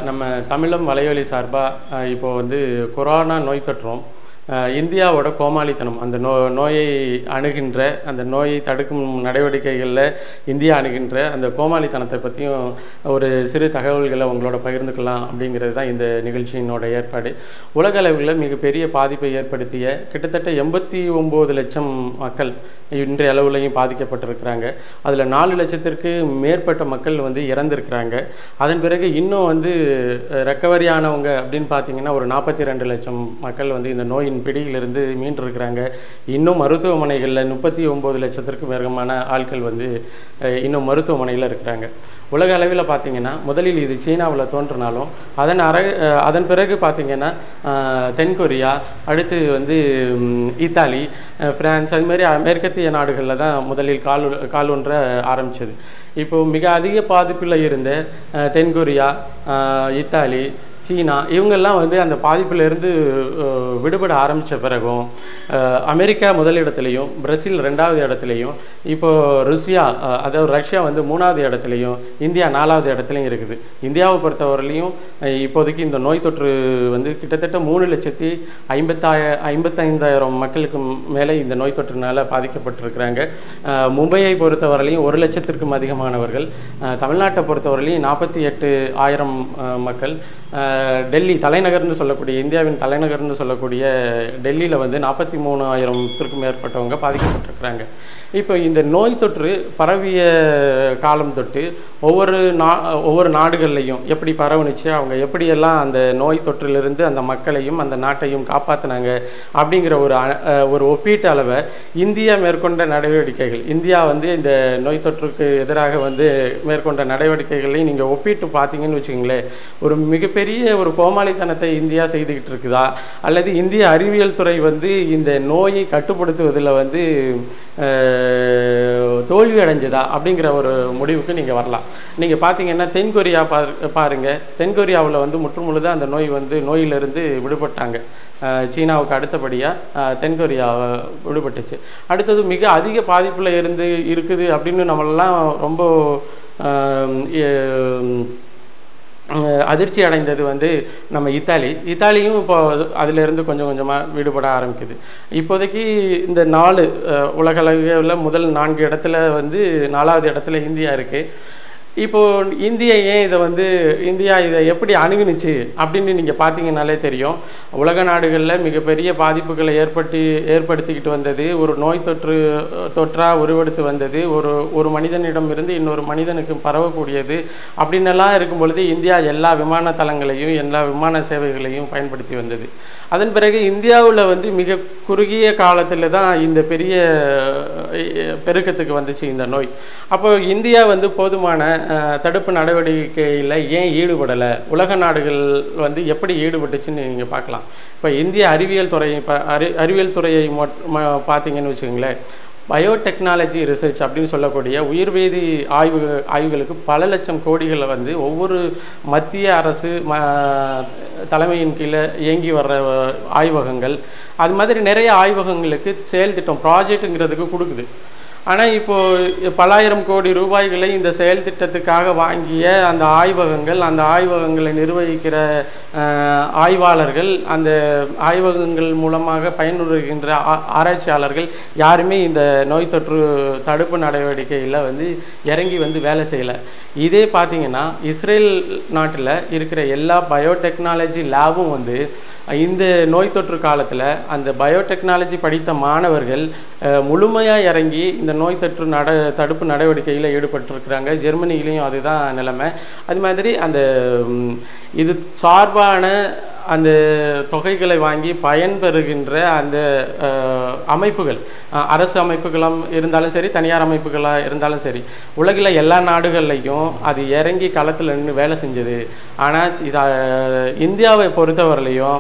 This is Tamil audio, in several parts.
நம்ம தமிழம் வலையொலி சார்பாக இப்போ வந்து கொரோனா நோய் தொற்றும் அஹ், இந்தியாவோட கோமாளித்தனம் அந்த நோ நோயை அணுகின்ற அந்த நோயை தடுக்கும் நடவடிக்கைகளில் இந்தியா அணுகின்ற அந்த கோமாளித்தனத்தை பற்றியும் ஒரு சிறு தகவல்களை உங்களோட பகிர்ந்துக்கலாம் அப்படிங்கிறது தான் இந்த நிகழ்ச்சியினோட ஏற்பாடு உலக அளவில் மிகப்பெரிய பாதிப்பை ஏற்படுத்திய கிட்டத்தட்ட எண்பத்தி ஒம்பது லட்சம் மக்கள் இன்றைய அளவுலையும் பாதிக்கப்பட்டிருக்கிறாங்க அதில் நாலு லட்சத்திற்கு மேற்பட்ட மக்கள் வந்து இறந்திருக்கிறாங்க அதன் பிறகு இன்னும் வந்து ரெக்கவரி ஆனவங்க அப்படின்னு பார்த்தீங்கன்னா ஒரு நாற்பத்தி ரெண்டு லட்சம் மக்கள் வந்து இந்த நோயின் பிடியிலிருந்து மீண்டிருக்கிறாங்க இன்னும் மருத்துவமனைகளில் முப்பத்தி ஒம்பது லட்சத்திற்கும் மேற்கமான ஆட்கள் வந்து அஹ், இன்னும் மருத்துவமனையில் இருக்கிறாங்க உலக அளவில் பார்த்தீங்கன்னா முதலில் இது சீனாவில் தோன்றினாலும் அதன் அர அஹ், அதன் பிறகு பார்த்தீங்கன்னா அஹ், தென்கொரியா அடுத்து வந்து ம், இத்தாலி அஹ், பிரான்ஸ் அது மாதிரி மேற்கத்திய நாடுகளில் தான் முதலில் கால் கால் ஒன்ற ஆரம்பிச்சது இப்போ மிக அதிக பாதிப்பில் இருந்த அஹ், தென்கொரியா அஹ், இத்தாலி சீனா இவங்கெல்லாம் வந்து அந்த பாதிப்பிலிருந்து அஹ், விடுபட ஆரம்பித்த பிறகும் அஹ், அமெரிக்கா முதலிடத்துலையும் பிரேசில் ரெண்டாவது இடத்துலையும் இப்போ ருசியா அஹ், அதாவது ரஷ்யா வந்து மூணாவது இடத்துலையும் இந்தியா நாலாவது இடத்துலையும் இருக்குது இந்தியாவை பொறுத்தவரையிலையும் அஹ், இப்போதைக்கு இந்த நோய் தொற்று வந்து கிட்டத்தட்ட மூணு லட்சத்தி ஐம்பத்தாய ஐம்பத்தைந்தாயிரம் மக்களுக்கு மேலே இந்த நோய் தொற்றுனால பாதிக்கப்பட்டிருக்கிறாங்க அஹ், மும்பையை பொறுத்தவரையிலையும் ஒரு லட்சத்திற்கும் அதிகமானவர்கள் அஹ், தமிழ்நாட்டை பொறுத்தவரையிலையும் நாற்பத்தி எட்டு ஆயிரம் அஹ், மக்கள் அஹ், டெல்லி தலைநகர்னு சொல்லக்கூடிய இந்தியாவின் தலைநகர்னு சொல்லக்கூடிய டெல்லியில் வந்து நாற்பத்தி மூணு ஆயிரத்திற்கும் மேற்பட்டவங்க பாதிக்கப்பட்டிருக்கிறாங்க இப்போ இந்த நோய் தொற்று பரவிய காலம் தொட்டு ஒவ்வொரு நா ஒவ்வொரு நாடுகள்லையும் எப்படி பரவுனுச்சு அவங்க எப்படியெல்லாம் அந்த நோய் தொற்றிலிருந்து அந்த மக்களையும் அந்த நாட்டையும் காப்பாற்றினாங்க அப்படிங்கிற ஒரு அ- அஹ், ஒரு ஒப்பீட்டு அளவை இந்தியா மேற்கொண்ட நடவடிக்கைகள் இந்தியா வந்து இந்த நோய் தொற்றுக்கு எதிராக வந்து மேற்கொண்ட நடவடிக்கைகளையும் நீங்கள் ஒப்பிட்டு பார்த்தீங்கன்னு வச்சுக்கோங்களேன் ஒரு மிகப்பெரிய ஒரு கோமாளித்தனத்தை இந்தியா செய்துக்கிட்டு இருக்குதா அல்லது இந்திய அறிவியல் துறை வந்து இந்த நோயை கட்டுப்படுத்துவதில் வந்து அஹ், தோல்வி அடைஞ்சதா அப்படிங்கிற ஒரு முடிவுக்கு நீங்கள் வரலாம் நீங்கள் பார்த்தீங்கன்னா தென்கொரியா பார் பாருங்க தென்கொரியாவில் வந்து முற்றுமுழுதாக அந்த நோய் வந்து நோயிலிருந்து விடுபட்டாங்க அஹ், சீனாவுக்கு அடுத்தபடியாக தென்கொரியா விடுபட்டுச்சு அடுத்தது மிக அதிக பாதிப்பில் இருந்து இருக்குது அப்படின்னு நம்மளெல்லாம் ரொம்ப அஹ், எ- அஹ் அதிர்ச்சி அடைந்தது வந்து நம்ம இத்தாலி இத்தாலியும் இப்போ அதிலிருந்து கொஞ்சம் கொஞ்சமாக விடுபட ஆரம்பிக்குது இப்போதைக்கு இந்த நாலு அஹ், உலகளவில் முதல் நான்கு இடத்துல வந்து நாலாவது இடத்துல இந்தியா இருக்குது இப்போ இந்தியா ஏன் இதை வந்து இந்தியா இதை எப்படி அணுகுனுச்சு அப்படின்னு நீங்கள் பார்த்தீங்கன்னாலே தெரியும் உலக நாடுகளில் மிகப்பெரிய பாதிப்புகளை ஏற்பட்டு ஏற்படுத்திக்கிட்டு வந்தது ஒரு நோய் தொற்று தொற்றா உருவெடுத்து வந்தது ஒரு ஒரு மனிதனிடம் இருந்து இன்னொரு மனிதனுக்கு பரவக்கூடியது அப்படின்னெல்லாம் இருக்கும் பொழுது இந்தியா எல்லா விமான தளங்களையும் எல்லா விமான சேவைகளையும் பயன்படுத்தி வந்தது அதன் பிறகு இந்தியாவில் வந்து மிக குறுகிய காலத்தில் தான் இந்த பெரிய அஹ், பெருக்கத்துக்கு வந்துச்சு இந்த நோய் அப்போ இந்தியா வந்து போதுமான அஹ், தடுப்பு நடவடிக்கையில் ஏன் ஈடுபடலை உலக நாடுகள் வந்து எப்படி ஈடுபட்டுச்சுன்னு நீங்கள் பார்க்கலாம் இப்போ இந்திய அறிவியல் துறையை ப அறி அறிவியல் துறையை மொட் ம- பார்த்தீங்கன்னு வச்சுக்கோங்களேன் பயோடெக்னாலஜி ரிசர்ச் அப்படின்னு சொல்லக்கூடிய உயிர்வேதி ஆய்வு ஆய்வுகளுக்கு பல லட்சம் கோடிகளை வந்து ஒவ்வொரு மத்திய அரசு ம தலைமையின் கீழே இயங்கி வர்ற ஆய்வகங்கள் அது மாதிரி நிறைய ஆய்வகங்களுக்கு செயல் திட்டம் ப்ராஜெக்ட்டுங்கிறதுக்கு கொடுக்குது ஆனால் இப்போ பலாயிரம் கோடி ரூபாய்களை இந்த செயல் திட்டத்துக்காக வாங்கிய அந்த ஆய்வகங்கள் அந்த ஆய்வகங்களை நிர்வகிக்கிற அஹ், ஆய்வாளர்கள் அந்த ஆய்வகங்கள் மூலமாக பயனுறுகின்ற ஆ- ஆராய்ச்சியாளர்கள் யாருமே இந்த நோய் தொற்று தடுப்பு நடவடிக்கையில் வந்து இறங்கி வந்து வேலை செய்யலை இதே பார்த்தீங்கன்னா இஸ்ரேல் நாட்டில் இருக்கிற எல்லா பயோடெக்னாலஜி லேபும் வந்து இந்த நோய் தொற்று காலத்தில் அந்த பயோடெக்னாலஜி படித்த மாணவர்கள் முழுமையாக இறங்கி இந்த நோய் தொற்று நட தடுப்பு நடவடிக்கையில் ஈடுபட்டிருக்கிறாங்க ஜெர்மனியிலையும் அதுதான் நிலைமை அது மாதிரி அந்த ம், இது சார்பான அந்த தொகைகளை வாங்கி பயன்பெறுகின்ற அந்த அஹ், அமைப்புகள் அஹ், அரசு அமைப்புகளும் இருந்தாலும் சரி தனியார் அமைப்புகளாக இருந்தாலும் சரி உலகில் எல்லா நாடுகள்லையும் அது இறங்கி களத்தில் நின்று வேலை செஞ்சது ஆனால் இதை இந்தியாவை பொறுத்தவரையிலையும்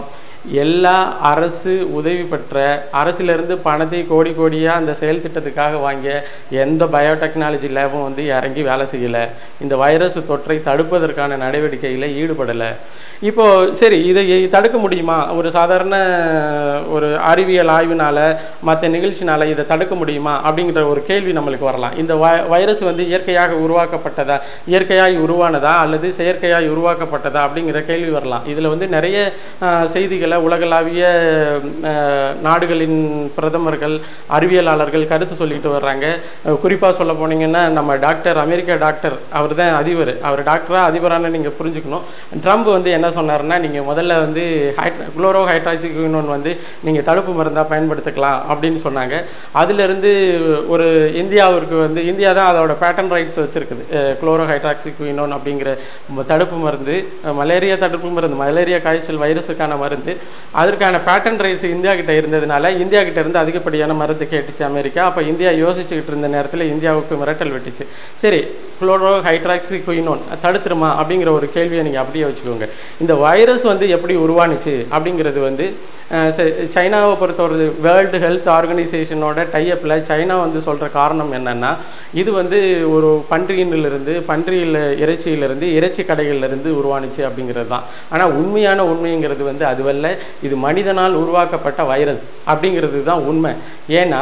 எல்லா அரசு உதவி பெற்ற அரசிலிருந்து பணத்தை கோடி கோடியாக அந்த செயல் திட்டத்துக்காக வாங்கிய எந்த பயோடெக்னாலஜி லேபும் வந்து இறங்கி வேலை செய்யலை இந்த வைரஸ் தொற்றை தடுப்பதற்கான நடவடிக்கையில் ஈடுபடலை இப்போ சரி இதை தடுக்க முடியுமா ஒரு சாதாரண ஒரு அறிவியல் ஆய்வினால மற்ற நிகழ்ச்சினால இதை தடுக்க முடியுமா அப்படிங்கிற ஒரு கேள்வி நம்மளுக்கு வரலாம் இந்த வ வைரஸ் வந்து இயற்கையாக உருவாக்கப்பட்டதா இயற்கையாய் உருவானதா அல்லது செயற்கையாய் உருவாக்கப்பட்டதா அப்படிங்கிற கேள்வி வரலாம் இதில் வந்து நிறைய ஆஹ், செய்திகளை உலகளாவிய ஆஹ், நாடுகளின் பிரதமர்கள் அறிவியலாளர்கள் கருத்து சொல்லிட்டு வர்றாங்க குறிப்பாக சொல்ல போனீங்கன்னா நம்ம டாக்டர் அமெரிக்க டாக்டர் அவர் தான் அதிபர் அவர் டாக்டரா அதிபரான நீங்கள் புரிஞ்சுக்கணும் ட்ரம்ப் வந்து என்ன சொன்னாருன்னா நீங்கள் முதல்ல வந்து ஹைட்ரா குளோரோ ஹைட்ராக்சிக்வினோன் வந்து நீங்கள் தடுப்பு மருந்தாக பயன்படுத்திக்கலாம் அப்படின்னு சொன்னாங்க அதிலிருந்து ஒரு இந்தியாவிற்கு வந்து இந்தியா தான் அதோட பேட்டன் ரைட்ஸ் வச்சிருக்குது குளோரோ ஹைட்ராக்சிக்வினோன் அப்படிங்கிற ம- தடுப்பு மருந்து அஹ், மலேரியா தடுப்பு மருந்து மலேரியா காய்ச்சல் வைரஸுக்கான மருந்து அதற்கான பேட்டன் ரைட்ஸ் இந்தியா கிட்ட இருந்ததுனால இந்தியா கிட்ட இருந்து அதிகப்படியான மருந்து கேட்டுச்சு அமெரிக்கா அப்போ இந்தியா யோசிச்சுக்கிட்டு இருந்த நேரத்தில் இந்தியாவுக்கு மிரட்டல் விட்டுச்சு சரி குளோரோ ஹைட்ராக்சி குயினோன் தடுத்துருமா அப்படிங்கிற ஒரு கேள்வியை நீங்கள் அப்படியே வச்சுக்கோங்க இந்த வைரஸ் வந்து எப்படி உருவானுச்சு அப்படிங்கிறது வந்து அஹ், ச- சைனாவை பொறுத்தவரை வேர்ல்டு ஹெல்த் ஆர்கனைசேஷனோட டைஅப்பில் சைனா வந்து சொல்கிற காரணம் என்னன்னா இது வந்து ஒரு பன்றியினிலிருந்து பன்றியில் இறைச்சியிலிருந்து இறைச்சி கடைகளிலிருந்து உருவானுச்சு அப்படிங்கிறது தான் ஆனால் உண்மையான உண்மைங்கிறது வந்து அதுவல்ல இது மனிதனால் உருவாக்கப்பட்ட வைரஸ் அப்படிங்கிறது தான் உண்மை ஏன்னா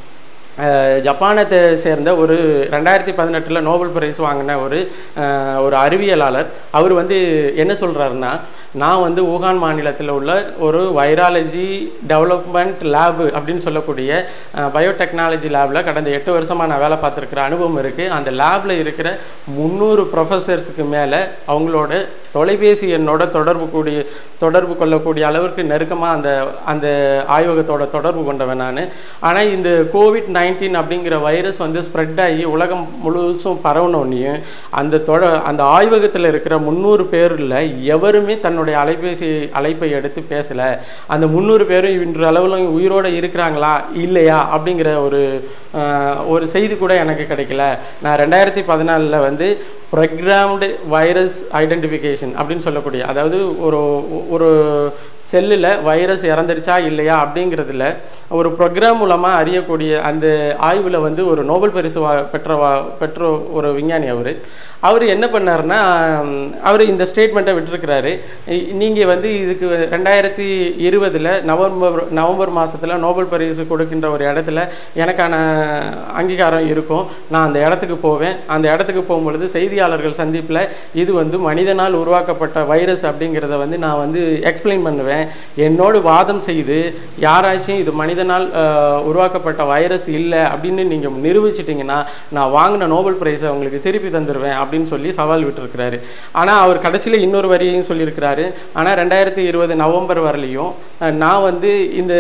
அஹ், ஜப்பானை தே- சேர்ந்த ஒரு ரெண்டாயிரத்தி பதினெட்டில் நோபல் பிரைஸ் வாங்கின ஒரு அஹ், ஒரு அறிவியலாளர் அவர் வந்து என்ன சொல்கிறாருன்னா நான் வந்து ஊகான் மாநிலத்தில் உள்ள ஒரு வைராலஜி டெவலப்மெண்ட் லேபு அப்படின்னு சொல்லக்கூடிய பயோடெக்னாலஜி லேபில் கடந்த எட்டு வருஷமாக நான் வேலை பார்த்துருக்கிற அனுபவம் இருக்குது அந்த லேபில் இருக்கிற முந்நூறு ப்ரொஃபஸர்ஸுக்கு மேலே அவங்களோட தொலைபேசி எண்ணோட தொடர்பு கூடிய தொடர்பு கொள்ளக்கூடிய அளவிற்கு நெருக்கமாக அந்த அந்த ஆய்வகத்தோட தொடர்பு கொண்டவன் நான் ஆனால் இந்த கோவிட் நைன்டீன் அப்படிங்கிற வைரஸ் வந்து ஸ்ப்ரெட் ஆகி உலகம் முழுசும் பரவுனோடனையும் அந்த தொட அந்த ஆய்வகத்தில் இருக்கிற முந்நூறு பேரில் எவருமே தன்னுடைய அலைபேசி அழைப்பை எடுத்து பேசலை அந்த முந்நூறு பேரும் இன்று அளவில் உயிரோடு இருக்கிறாங்களா இல்லையா அப்படிங்கிற ஒரு ஆஹ், ஒரு செய்தி கூட எனக்கு கிடைக்கல நான் ரெண்டாயிரத்தி பதினாலில் வந்து ப்ரோக்ராம்டு வைரஸ் ஐடென்டிஃபிகேஷன் அப்படின்னு சொல்லக்கூடிய அதாவது ஒரு ஒரு செல்லில் வைரஸ் இறந்துருச்சா இல்லையா அப்படிங்கிறதுல ஒரு ப்ரோக்ராம் மூலமாக அறியக்கூடிய அந்த ஆய்வில் வந்து ஒரு நோபல் பரிசு வா பெற்ற வா பெற்ற ஒரு விஞ்ஞானி அவர் அவர் என்ன பண்ணாருன்னா அவர் இந்த ஸ்டேட்மெண்ட்டை விட்டுருக்கிறாரு நீங்கள் வந்து இதுக்கு ரெண்டாயிரத்தி இருபதில் நவம்பர் நவம்பர் மாதத்தில் நோபல் பரிசு கொடுக்கின்ற ஒரு இடத்துல எனக்கான அங்கீகாரம் இருக்கும் நான் அந்த இடத்துக்கு போவேன் அந்த இடத்துக்கு போகும்பொழுது செய்தியாளர்கள் சந்திப்பில் இது வந்து மனிதனால் உருவாக்கப்பட்ட வைரஸ் அப்படிங்கிறத வந்து நான் வந்து எக்ஸ்பிளைன் பண்ணுவேன் என்னோடு வாதம் செய்து யாராச்சும் இது மனிதனால் அஹ், உருவாக்கப்பட்ட வைரஸ் இல்லை அப்படின்னு நீங்கள் நிரூபிச்சிட்டிங்கன்னா நான் வாங்கின நோபல் பிரைஸை உங்களுக்கு திருப்பி தந்துடுவேன் அப்படின்னு சொல்லி சவால் விட்டுருக்கிறாரு ஆனால் அவர் கடைசியில் இன்னொரு வரியையும் சொல்லியிருக்கிறாரு ஆனால் ரெண்டாயிரத்தி இருபது நவம்பர் வரலையும் அஹ், நான் வந்து இந்த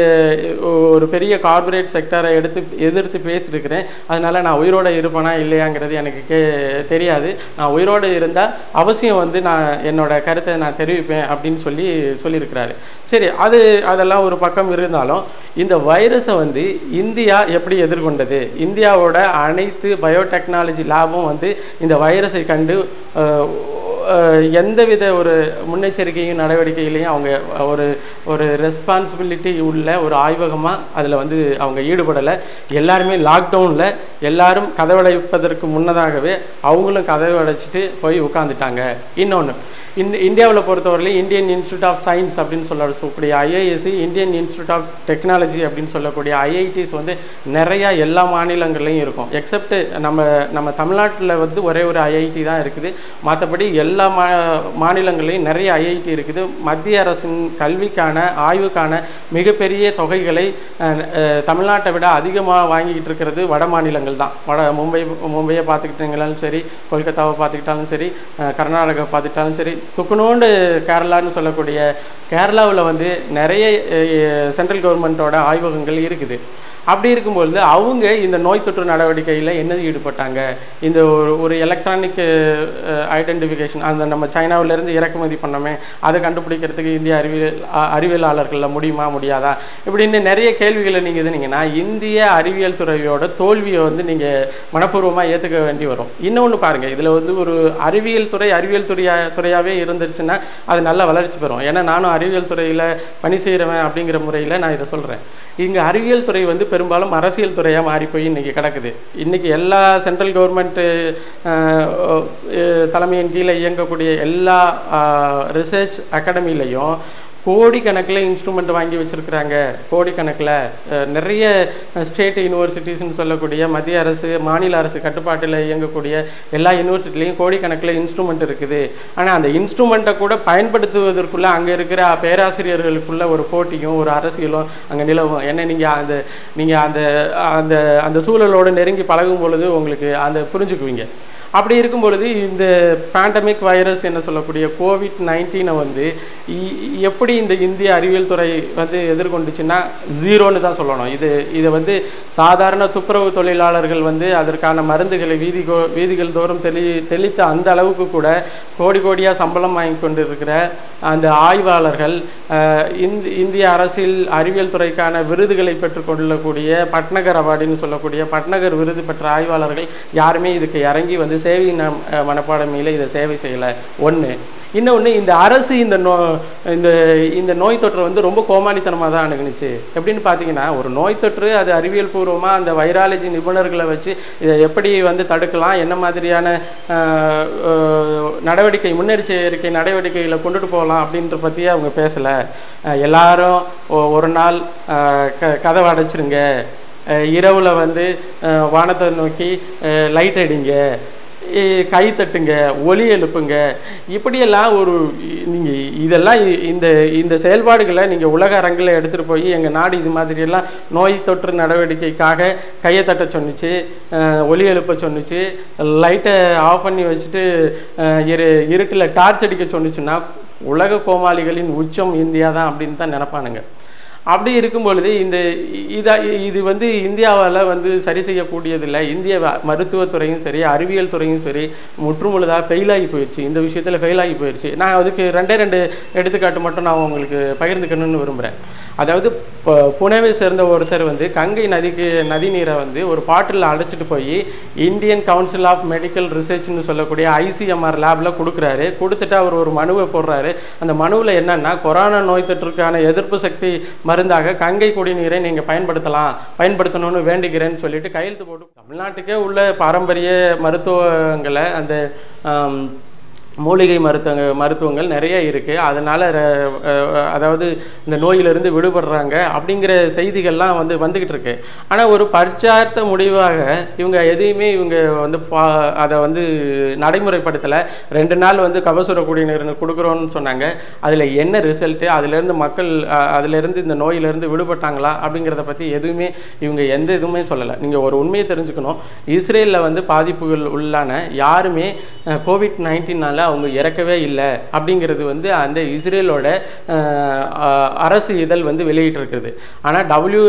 ஒரு பெரிய கார்ப்பரேட் செக்டரை எடுத்து எதிர்த்து பேசியிருக்கிறேன் அதனால நான் உயிரோட இருப்பேனா இல்லையாங்கிறது எனக்கு கே தெரியாது நான் உயிரோடு இருந்தால் அவசியம் வந்து நான் என்னோட கருத்தை நான் தெரிவிப்பேன் அப்படின்னு சொல்லி சொல்லியிருக்கிறாரு சரி அது அதெல்லாம் ஒரு பக்கம் இருந்தாலும் இந்த வைரஸை வந்து இந்தியா எப்படி எதிர்கொண்டது இந்தியாவோட அனைத்து பயோடெக்னாலஜி லேபும் வந்து இந்த வைரஸை கண்டு அஹ், அஹ், எந்தவித ஒரு முன்னெச்சரிக்கையும் நடவடிக்கையிலையும் அவங்க ஒரு ஒரு ரெஸ்பான்சிபிலிட்டி உள்ள ஒரு ஆய்வகமாக அதில் வந்து அவங்க ஈடுபடலை எல்லாருமே லாக்டவுனில் எல்லாரும் கதவடைப்பதற்கு முன்னதாகவே அவங்களும் கதவை அடைச்சிட்டு போய் உட்காந்துட்டாங்க இன்னொன்று இந்த இந்தியாவில் பொறுத்தவரையிலும் இந்தியன் இன்ஸ்டியூட் ஆஃப் சயின்ஸ் அப்படின்னு சொல்லக்கூடிய IISc Indian institute of technology அப்படின்னு சொல்லக்கூடிய ஐஐடிஸ் வந்து நிறையா எல்லா மாநிலங்கள்லையும் இருக்கும் எக்ஸப்ட் நம்ம நம்ம தமிழ்நாட்டில் வந்து ஒரே ஒரு ஐஐடி தான் இருக்குது மற்றபடி எல்லா மா மாநிலங்கள்லையும் நிறைய ஐஐடி இருக்குது மத்திய அரசின் கல்விக்கான ஆய்வுக்கான மிகப்பெரிய தொகைகளை அஹ், அஹ், தமிழ்நாட்டை விட அதிகமாக வாங்கிக்கிட்டு இருக்கிறது வட மாநிலங்கள் தான் வட மும்பை மும்பையை பார்த்துக்கிட்டீங்களாலும் சரி கொல்கத்தாவை பார்த்துக்கிட்டாலும் சரி அஹ், கர்நாடகா பார்த்துக்கிட்டாலும் சரி துக்குனோண்டு கேரளான்னு சொல்லக்கூடிய கேரளாவில் வந்து நிறைய சென்ட்ரல் கவர்மெண்ட்டோட ஆய்வகங்கள் இருக்குது அப்படி இருக்கும்பொழுது அவங்க இந்த நோய் தொற்று நடவடிக்கையில் என்ன ஈடுபட்டாங்க இந்த ஒரு ஒரு எலக்ட்ரானிக் ஐடென்டிஃபிகேஷன் ஃபார்முலேஷன் அந்த நம்ம சைனாவிலேருந்து இறக்குமதி பண்ணோமே அதை கண்டுபிடிக்கிறதுக்கு இந்திய அறிவியல் அ- அறிவியலாளர்களில் முடியுமா முடியாதா இப்படின்னு நிறைய கேள்விகளை நீங்கள் இதுனீங்கன்னா இந்திய அறிவியல் துறையோட தோல்வியை வந்து நீங்கள் மனப்பூர்வமாக ஏற்றுக்க வேண்டி வரும் இன்னொன்று பாருங்கள் இதில் வந்து ஒரு அறிவியல் துறை அறிவியல் துறையா துறையாகவே இருந்துச்சுன்னா அது நல்லா வளர்ச்சி பெறும் ஏன்னா நானும் அறிவியல் துறையில் பணி செய்கிறவன் அப்படிங்கிற முறையில் நான் இதை சொல்கிறேன் இங்கே அறிவியல் துறை வந்து பெரும்பாலும் அரசியல் துறையாக மாறி போய் இன்றைக்கி கிடக்குது இன்றைக்கி எல்லா சென்ட்ரல் கவர்மெண்ட்டு தலைமையின் கீழே இயங்கக்கூடிய எல்லா ரிசர்ச் அகாடமிலையும் கோடிக்கணக்கில் இன்ஸ்ட்ருமெண்ட் வாங்கி வச்சுருக்குறாங்க கோடிக்கணக்கில் அஹ், நிறைய ஸ்டேட் யூனிவர்சிட்டிஸ்னு சொல்லக்கூடிய மத்திய அரசு மாநில அரசு கட்டுப்பாட்டில் இயங்கக்கூடிய எல்லா யூனிவர்சிட்டிலையும் கோடிக்கணக்கில் இன்ஸ்ட்ருமெண்ட் இருக்குது ஆனால் அந்த இன்ஸ்ட்ருமெண்ட்டை கூட பயன்படுத்துவதற்குள்ள அங்கே இருக்கிற பேராசிரியர்களுக்குள்ள ஒரு போட்டியும் ஒரு அரசியலும் அங்கே நிலவும் என்ன நீங்கள் அந்த நீங்கள் அந்த அந்த அந்த சூழலோடு நெருங்கி பழகும் பொழுது உங்களுக்கு அந்த புரிஞ்சுக்குவீங்க அப்படி இருக்கும் பொழுது இந்த பேண்டமிக் வைரஸ் என்ன சொல்லக்கூடிய கோவிட் நைன்டீனை வந்து இ- எப்படி இந்த இந்திய அறிவியல் துறை வந்து எதிர்கொண்டுச்சுன்னா ஜீரோன்னு தான் சொல்லணும் இது இதை வந்து சாதாரண துப்புரவு தொழிலாளர்கள் வந்து அதற்கான மருந்துகளை வீதி கோ- வீதிகள் தோறும் தெளி தெளித்த அந்த அளவுக்கு கூட கோடி கோடியாக சம்பளம் வாங்கி கொண்டு இருக்கிற அந்த ஆய்வாளர்கள் அஹ், இந்தி இந்திய அரசியல் அறிவியல் துறைக்கான விருதுகளை பெற்றுக்கொள்ளக்கூடிய பட்னகர் அவார்டுன்னு சொல்லக்கூடிய பட்னகர் விருது பெற்ற ஆய்வாளர்கள் யாருமே இதுக்கு இறங்கி வந்து சேவை நம்- அஹ், மனப்பான்மையில் இதை சேவை செய்யலை ஒன்று இன்னொன்று இந்த அரசு இந்த நோ இந்த இந்த நோய் தொற்றை வந்து ரொம்ப கோமாளித்தனமாக தான் அணுகுனுச்சு எப்படின்னு பார்த்தீங்கன்னா ஒரு நோய் தொற்று அது அறிவியல் பூர்வமாக அந்த வைராலஜி நிபுணர்களை வச்சு இதை எப்படி வந்து தடுக்கலாம் என்ன மாதிரியான ஆஹ், ஆஹ், நடவடிக்கை முன்னெச்சரிக்கை நடவடிக்கைகளை கொண்டுட்டு போகலாம் அப்படின்ற பற்றி அவங்க பேசலை எல்லாரும் ஒ- ஒரு நாள் ஆஹ், க கதவை அடைச்சிருங்க அஹ், இரவுல வந்து அஹ், வானத்தை நோக்கி லைட் அடிங்க இ- கை தட்டுங்க ஒலி எழுப்புங்க இப்படியெல்லாம் ஒரு நீங்கள் இதெல்லாம் இ- இந்த இந்த செயல்பாடுகளை நீங்கள் உலக அரங்கில் எடுத்துகிட்டு போய் எங்கள் நாடு இது மாதிரியெல்லாம் நோய் தொற்று நடவடிக்கைக்காக கையை தட்ட சொன்னுச்சு அஹ், ஒலி எழுப்ப சொன்னுச்சு லைட்டை ஆஃப் பண்ணி வச்சுட்டு அஹ், இரு இருட்டில் டார்ச் அடிக்க சொன்னுச்சுன்னா உலக கோமாளிகளின் உச்சம் இந்தியா தான் அப்படின்னு தான் நினைப்பானுங்க அப்படி இருக்கும் பொழுது இந்த இதா இது வந்து இந்தியாவால் வந்து சரி செய்யக்கூடியதில்லை இந்திய வ- மருத்துவத்துறையும் சரி அறிவியல் துறையும் சரி முற்றுமுழுதாக ஃபெயில் ஆகி போயிடுச்சு இந்த விஷயத்தில் ஃபெயில் ஆகி போயிடுச்சு நான் அதுக்கு ரெண்டே ரெண்டு எடுத்துக்காட்டு மட்டும் நான் உங்களுக்கு பகிர்ந்துக்கணும்னு விரும்புகிறேன் அதாவது இப்போ புனேவை சேர்ந்த ஒருத்தர் வந்து கங்கை நதிக்கு நதி நீரை வந்து ஒரு பாட்டிலில் அடைச்சிட்டு போய் இந்தியன் கவுன்சில் ஆஃப் மெடிக்கல் ரிசர்ச்னு சொல்லக்கூடிய ஐசிஎம்ஆர் லேபில் கொடுக்குறாரு கொடுத்துட்டு அவர் ஒரு மனுவை போடுறாரு அந்த மனுவில் என்னன்னா கொரோனா நோய் தொற்றுக்கான எதிர்ப்பு சக்தி மருந்தாக கங்கை குடிநீரை நீங்கள் பயன்படுத்தலாம் பயன்படுத்தணும்னு வேண்டுகிறேன்னு சொல்லிட்டு கையெழுத்து போட்டு தமிழ்நாட்டுக்கே உள்ள பாரம்பரிய மருத்துவங்களை அந்த ஆம், மூலிகை மருத்துவங்க மருத்துவங்கள் நிறைய இருக்குது அதனால் அதாவது இந்த நோயிலிருந்து விடுபடுறாங்க அப்படிங்கிற செய்திகள்லாம் வந்து வந்துக்கிட்டு இருக்கு ஆனால் ஒரு பரிச்சார்த்த முடிவாக இவங்க எதையுமே இவங்க வந்து பா அதை வந்து நடைமுறைப்படுத்தலை ரெண்டு நாள் வந்து கபசுர குடிநீர் கொடுக்குறோன்னு சொன்னாங்க அதில் என்ன ரிசல்ட்டு அதுலேருந்து மக்கள் அஹ், அதிலிருந்து இந்த நோயிலிருந்து விடுபட்டாங்களா அப்படிங்கிறத பற்றி எதுவுமே இவங்க எந்த இதுவுமே சொல்லலை நீங்கள் ஒரு உண்மையை தெரிஞ்சுக்கணும் இஸ்ரேலில் வந்து பாதிப்புகள் உள்ளான யாருமே கோவிட் நைன்டீனால் அவங்க இறக்கவே இல்லை அப்படிங்கிறது வந்து அந்த இஸ்ரேலோட அஹ், அஹ், அரசு இதழ் வந்து வெளியிட்டிருக்கிறது ஆனால்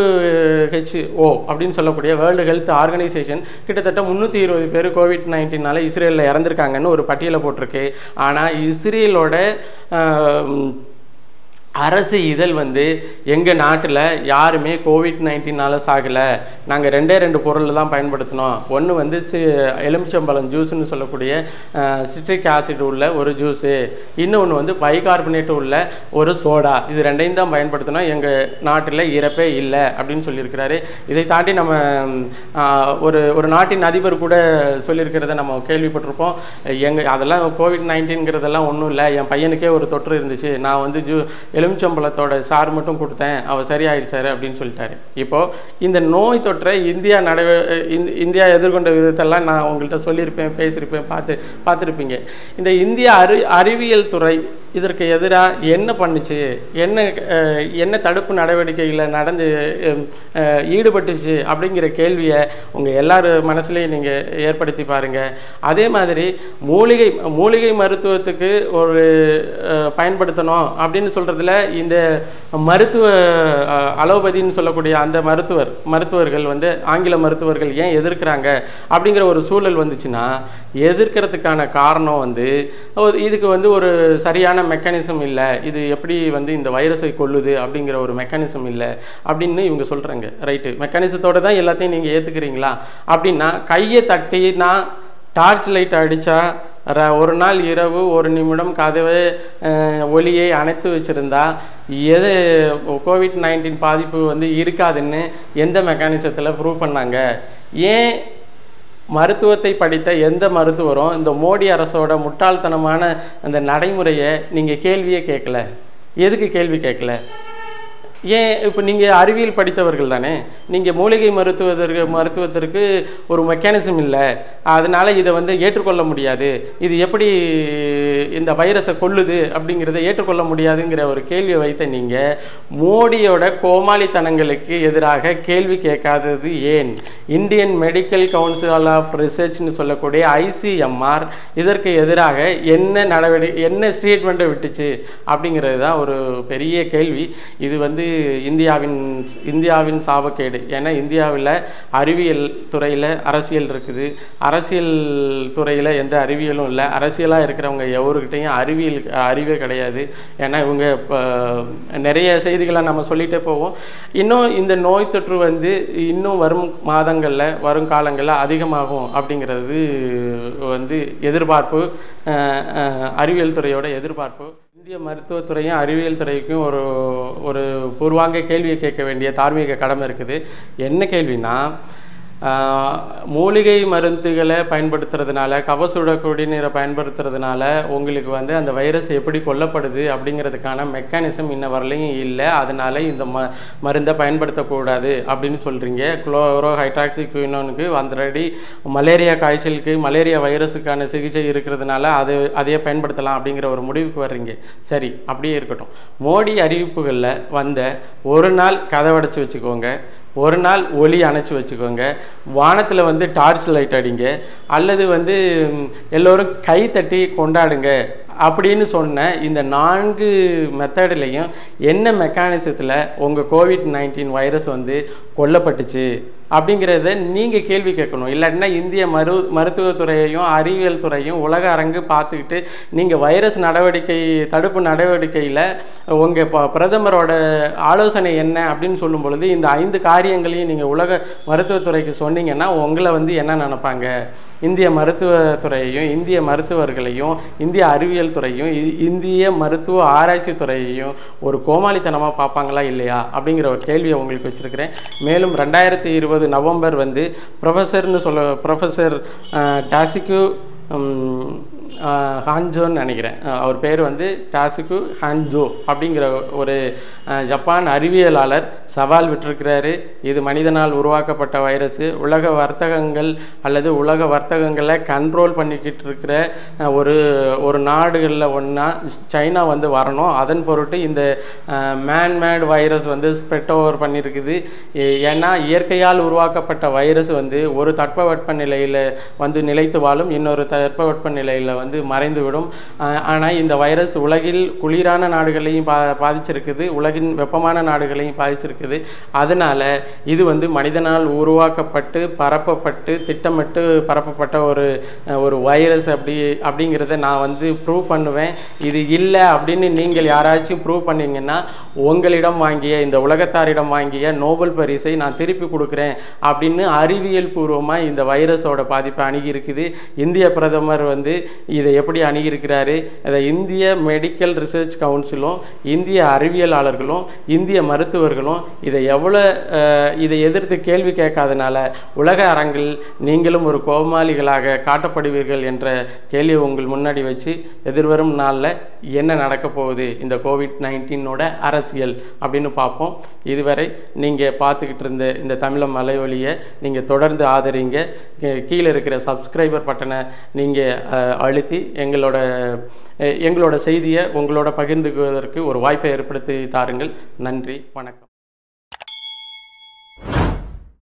WHO அப்படின்னு சொல்லக்கூடிய வேர்ல்டு ஹெல்த் ஆர்கனைசேஷன் கிட்டத்தட்ட முந்நூற்றி இருபது பேர் கோவிட் நைன்டீனால் இஸ்ரேலில் இறந்துருக்காங்கன்னு ஒரு பட்டியலை போட்டிருக்கு ஆனால் இஸ்ரேலோட அஹ், அரசு இதழ் வந்து எங்கள் நாட்டில் யாருமே கோவிட் நைன்டீனால் சாகலை நாங்கள் ரெண்டே ரெண்டு பொருள் தான் பயன்படுத்தினோம் ஒன்று வந்து சி எலுமிச்சம்பழம் ஜூஸ்னு சொல்லக்கூடிய சிட்ரிக் ஆசிட் உள்ள ஒரு ஜூஸு இன்னொன்று வந்து பைகார்பனேட் உள்ள ஒரு சோடா இது ரெண்டையும் தான் பயன்படுத்தினோம் எங்கள் நாட்டில் இறப்பே இல்லை அப்படின்னு சொல்லியிருக்கிறாரு இதை தாண்டி நம்ம ம், ஆ, ஒரு ஒரு நாட்டின் அதிபர் கூட சொல்லியிருக்கிறத நம்ம கேள்விப்பட்டிருப்போம் எங்கள் அதெல்லாம் கோவிட் நைன்டீன்கிறதெல்லாம் ஒன்றும் இல்லை என் பையனுக்கே ஒரு தொற்று இருந்துச்சு நான் வந்து ஜூ எலுமிச்சம்பழத்தோட சாறு மட்டும் கொடுத்தேன் அவள் சரியாயிடுச்சாரு அப்படின்னு சொல்லிட்டாரு இப்போது இந்த நோய் தொற்றை இந்தியா நடவ இந்- இந்தியா எதிர்கொண்ட விதத்தெல்லாம் நான் உங்கள்கிட்ட சொல்லியிருப்பேன் பேசியிருப்பேன் பார்த்து பார்த்துருப்பீங்க இந்த இந்திய அறி அறிவியல் துறை இதற்கு எதிராக என்ன பண்ணுச்சு என்ன அஹ், என்ன தடுப்பு நடவடிக்கையில் நடந்து அஹ், அஹ், ஈடுபட்டுச்சு அப்படிங்கிற கேள்வியை உங்கள் எல்லார் மனசுலையும் நீங்கள் ஏற்படுத்தி பாருங்கள் அதே மாதிரி மூலிகை மூலிகை மருத்துவத்துக்கு ஒரு அஹ், பயன்படுத்தணும் அப்படின்னு சொல்கிறதுல இந்த மருத்துவ அஹ், அலோபதின்னு சொல்லக்கூடிய அந்த மருத்துவர் மருத்துவர்கள் வந்து ஆங்கில மருத்துவர்கள் ஏன் எதிர்க்கிறாங்க அப்படிங்கிற ஒரு சூழல் வந்துச்சுன்னா எதிர்க்கிறதுக்கான காரணம் வந்து ஒரு- இதுக்கு வந்து ஒரு சரியான மெக்கானிசம் இல்லை இது எப்படி வந்து இந்த வைரஸை கொல்லுது அப்படிங்கிற ஒரு மெக்கானிசம் இல்லை அப்படின்னு இவங்க சொல்கிறாங்க ரைட்டு மெக்கானிசத்தோட தான் எல்லாத்தையும் நீங்கள் ஏற்றுக்கிறீங்களா அப்படின்னா கையை தட்டினா டார்ச் லைட் அடித்தா ஒரு நாள் இரவு ஒரு நிமிடம் கதவை அஹ், ஒளியை அணைத்து வச்சுருந்தா எது கோவிட் நைன்டீன் பாதிப்பு வந்து இருக்காதுன்னு எந்த மெக்கானிசத்தில் ப்ரூவ் பண்ணாங்க ஏன் மருத்துவத்தை படித்த எந்த மருத்துவரும் இந்த மோடி அரசோட முட்டாள்தனமான அந்த நடைமுறையை நீங்கள் கேள்வியே கேட்கல எதுக்கு கேள்வி கேட்கல ஏன் இப்போ நீங்கள் அறிவியல் படித்தவர்கள் தானே நீங்கள் மூலிகை மருத்துவதற்கு மருத்துவத்திற்கு ஒரு மெக்கானிசம் இல்லை அதனால் இதை வந்து ஏற்றுக்கொள்ள முடியாது இது எப்படி இந்த வைரஸை கொல்லுது அப்படிங்கிறத ஏற்றுக்கொள்ள முடியாதுங்கிற ஒரு கேள்வியை வைத்த நீங்கள் மோடியோட கோமாளித்தனங்களுக்கு எதிராக கேள்வி கேட்காதது ஏன் இந்தியன் மெடிக்கல் கவுன்சில் ஆஃப் ரிசர்ச்னு சொல்லக்கூடிய ஐசிஎம்ஆர் இதற்கு எதிராக என்ன நடவடிக்கை என்ன ஸ்டேட்மெண்ட்டை விட்டுச்சு அப்படிங்கிறது தான் ஒரு பெரிய கேள்வி இது வந்து இந்தியாவின் இந்தியாவின் சாபக்கேடு ஏன்னா இந்தியாவில் அறிவியல் துறையில் அரசியல் இருக்குது அரசியல் துறையில் எந்த அறிவியலும் இல்லை அரசியலாக இருக்கிறவங்க எவருக்கிட்டையும் அறிவியல் அறிவே கிடையாது ஏன்னா இவங்க இப்போ நிறைய செய்திகளை நம்ம சொல்லிகிட்டே போவோம் இன்னும் இந்த நோய் தொற்று வந்து இன்னும் வரும் மாதங்களில் வரும் காலங்களில் அதிகமாகும் அப்படிங்கிறது வந்து எதிர்பார்ப்பு அஹ், அஹ், அறிவியல் துறையோட எதிர்பார்ப்பு இந்திய மருத்துவத்துறையும் அறிவியல் துறைக்கும் ஒரு ஒரு பூர்வாங்க கேள்வியை கேட்க வேண்டிய தார்மீக கடமை இருக்குது என்ன கேள்வினா ஆஹ், மூலிகை மருந்துகளை பயன்படுத்துறதுனால கபசுட குடிநீரை பயன்படுத்துறதுனால உங்களுக்கு வந்து அந்த வைரஸ் எப்படி கொல்லப்படுது அப்படிங்கிறதுக்கான மெக்கானிசம் இன்ன வரலையும் இல்லை அதனால இந்த ம மருந்தை பயன்படுத்தக்கூடாது அப்படின்னு சொல்கிறீங்க குளோரோ ஹைட்ராக்சி குயினோனுக்கு ஆல்ரெடி மலேரியா காய்ச்சலுக்கு மலேரியா வைரஸுக்கான சிகிச்சை இருக்கிறதுனால அது அதையே பயன்படுத்தலாம் அப்படிங்கிற ஒரு முடிவுக்கு வர்றீங்க சரி அப்படியே இருக்கட்டும் மோடி அறிவிப்புகளில் வந்த ஒரு நாள் கதவடைச்சு வச்சுக்கோங்க ஒரு நாள் ஒளி அணைச்சி வச்சுக்கோங்க வானத்தில் வந்து டார்ச் லைட் அடிங்க அல்லது வந்து ம், எல்லோரும் கை தட்டி கொண்டாடுங்க அப்படின்னு சொன்ன இந்த நான்கு மெத்தட்லேயும் என்ன மெக்கானிசத்தில் உங்கள் கோவிட் நைன்டீன் வைரஸ் வந்து கொல்லப்பட்டுச்சு அப்படிங்கிறத நீங்கள் கேள்வி கேட்கணும் இல்லாட்டினா இந்திய மரு மருத்துவத்துறையையும் அறிவியல் துறையும் உலக அரங்கு பார்த்துக்கிட்டு நீங்கள் வைரஸ் நடவடிக்கை தடுப்பு நடவடிக்கையில் உங்கள் ப பிரதமரோட ஆலோசனை என்ன அப்படின்னு சொல்லும் பொழுது இந்த ஐந்து காரியங்களையும் நீங்கள் உலக மருத்துவத்துறைக்கு சொன்னீங்கன்னா உங்களை வந்து என்ன நினைப்பாங்க இந்திய மருத்துவத்துறையையும் இந்திய மருத்துவர்களையும் இந்திய அறிவியல் துறையும் இ- இந்திய மருத்துவ ஆராய்ச்சி துறையையும் ஒரு கோமாளித்தனமாக பார்ப்பாங்களா இல்லையா அப்படிங்கிற ஒரு கேள்வியை உங்களுக்கு வச்சுருக்கிறேன் மேலும் ரெண்டாயிரத்தி இருபது நவம்பர் வந்து ப்ரொஃபஸர்னு சொல்ல ப்ரொஃபஸர் டாசிக்கு ஹான்ஜோன்னு நினைக்கிறேன் அஹ் அவர் பேர் வந்து டாசுக்கு ஹான்ஜோ அப்படிங்கிற ஒரு அஹ், ஜப்பான் அறிவியலாளர் சவால் விட்டிருக்கிறாரு இது மனிதனால் உருவாக்கப்பட்ட வைரஸ் உலக வர்த்தகங்கள் அல்லது உலக வர்த்தகங்களை கண்ட்ரோல் பண்ணிக்கிட்டு இருக்கிற அஹ், ஒரு ஒரு நாடுகளில் ஒன்றா சைனா வந்து வரணும் அதன் பொருட்டு இந்த மேன்மேட் வைரஸ் வந்து ஸ்ப்ரெட் ஓவர் பண்ணியிருக்குது ஏ- ஏன்னா இயற்கையால் உருவாக்கப்பட்ட வைரஸ் வந்து ஒரு தட்பவெட்ப நிலையில் வந்து நிலைத்து வாழும் இன்னொரு தட்பவெட்ப நிலையில் வந்து மறைந்துவிடும் ஆனால் இந்த வைரஸ் உலகில் குளிரான நாடுகளையும் பா பாதிச்சிருக்குது உலகின் வெப்பமான நாடுகளையும் பாதிச்சிருக்குது அதனால இது வந்து மனிதனால் உருவாக்கப்பட்டு பரப்பப்பட்டு திட்டமிட்டு பரப்பப்பட்ட ஒரு அஹ், ஒரு வைரஸ் அப்படி அப்படிங்கிறத நான் வந்து ப்ரூவ் பண்ணுவேன் இது இல்லை அப்படின்னு நீங்கள் யாராச்சும் ப்ரூவ் பண்ணீங்கன்னா உங்களிடம் வாங்கிய இந்த உலகத்தாரிடம் வாங்கிய நோபல் பரிசை நான் திருப்பி கொடுக்குறேன் அப்படின்னு அறிவியல் பூர்வமாக இந்த வைரஸோட பாதிப்பை அணுகி இருக்குது இந்திய பிரதமர் வந்து இதை எப்படி அணுகியிருக்கிறாரு அதை இந்திய மெடிக்கல் ரிசர்ச் கவுன்சிலும் இந்திய அறிவியலாளர்களும் இந்திய மருத்துவர்களும் இதை எவ்வளோ அஹ், இதை எதிர்த்து கேள்வி கேட்காதனால உலக அரங்கில் நீங்களும் ஒரு கோமாளிகளாக காட்டப்படுவீர்கள் என்ற கேள்வியை உங்கள் முன்னாடி வச்சு எதிர்வரும் நாளில் என்ன நடக்க போகுது இந்த கோவிட் நைன்டீனோட அரசியல் அப்படின்னு பார்ப்போம் இதுவரை நீங்கள் பார்த்துக்கிட்டு இருந்த இந்த தமிழ மலையொலியை நீங்கள் தொடர்ந்து ஆதரிங்க கீ- கீழே இருக்கிற சப்ஸ்கிரைபர் பட்டனை நீங்கள் அழுத்தி அழுத்தி எங்களோட அஹ், எங்களோட செய்தியை உங்களோட பகிர்ந்துக்குவதற்கு ஒரு வாய்ப்பை ஏற்படுத்தி தாருங்கள் நன்றி வணக்கம்